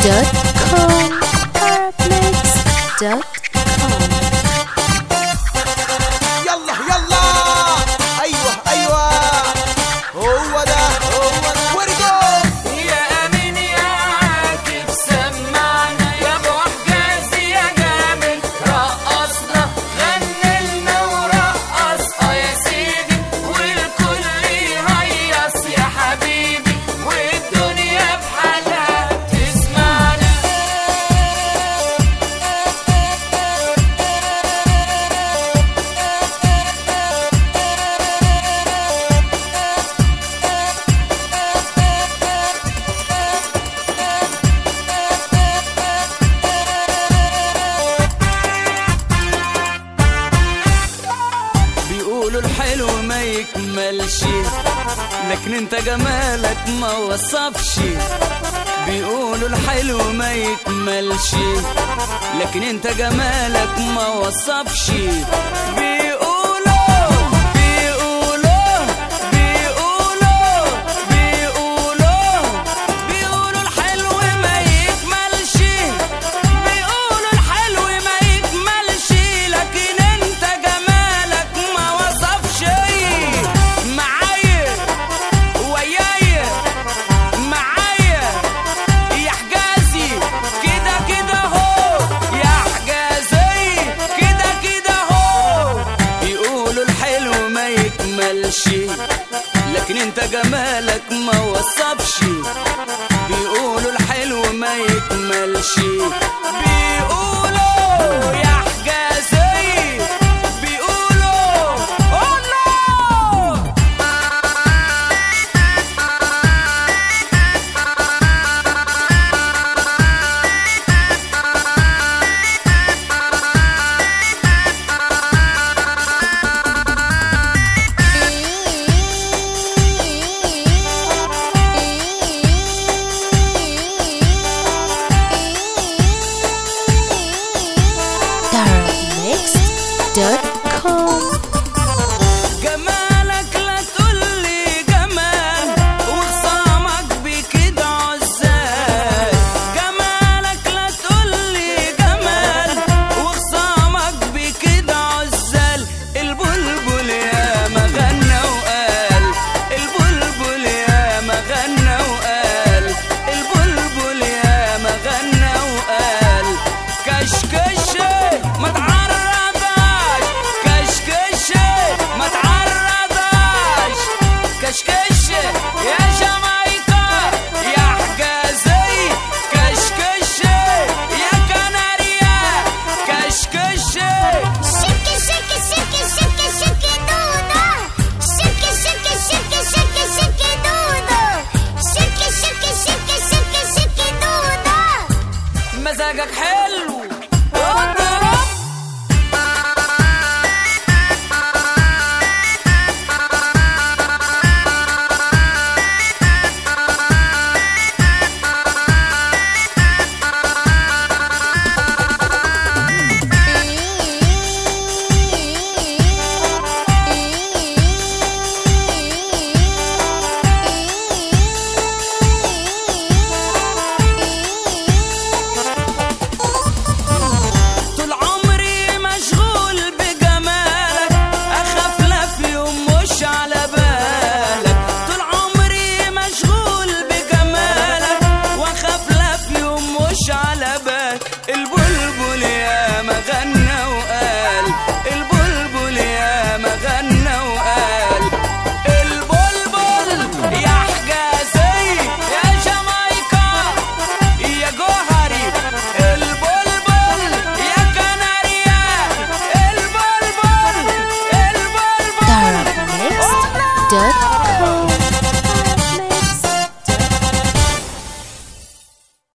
arabmix.com arabmix.com يلا يلا ايوه ايوه هو ده هو ده ورجو يا امين يا عاكف سمعنا يا ابو حجاز يا جامد رقصنا غني لنا ورقص اه يا سيدي والكل يهيص يا حبيبي والدنيا بحالها تسمعنا بيقولوا الحلو ما يكملش لكن انت جمالك ما وصفش بيقولوا الحلو ما يكملش لكن انت جمالك ما وصفش بيقولوا بيقولوا بيقولوا بيقولوا بيقولوا الحلو ما يكملش بيقولوا الحلو ما يكملش لكن انت جمالك ما وصفش معايا ويايا معايا يا حجازي كده كده هو يا حجازي كده كده هو بيقولوا الحلو ما يكملش لكن انت جمالك ما وصفش بيقولوا الحلو ما يكملش بيقولوا يا حجازي بيقولوا oh no arabmix.com جمالك لا تقولي جمال وخصامك بكده عزال جمالك لا تقولي جمال وخصامك بكده عزال البلبل يا ما غنى وقال البلبل يا ما غنى وقال البلبل يا ما غنى وقال كشكشة ما تعرضاش كشكشة ما تعرضاش كشكشة يا جامايكا يا حجازي كشكشة يا كناريا كشكشة Shake it, shake it, shake it, shake it, shake it, do that. Shake it, shake it, shake it, shake it, shake it, do that. Shake it, shake it, shake it, shake it, shake it, do that. مزاجك حلو اضرب طول عمري مشغول بجمالك اخاف لا في يوم مش على بالك طول عمري مشغول بجمالك واخاف لا في يوم مش على بالك البلبل يا ما غنى وقال البلبل يا ما غنى وقال البلبل يا حجازي يا جامايكا يا جوهري البلبل يا كناريا البلبل البلبل arabmix.com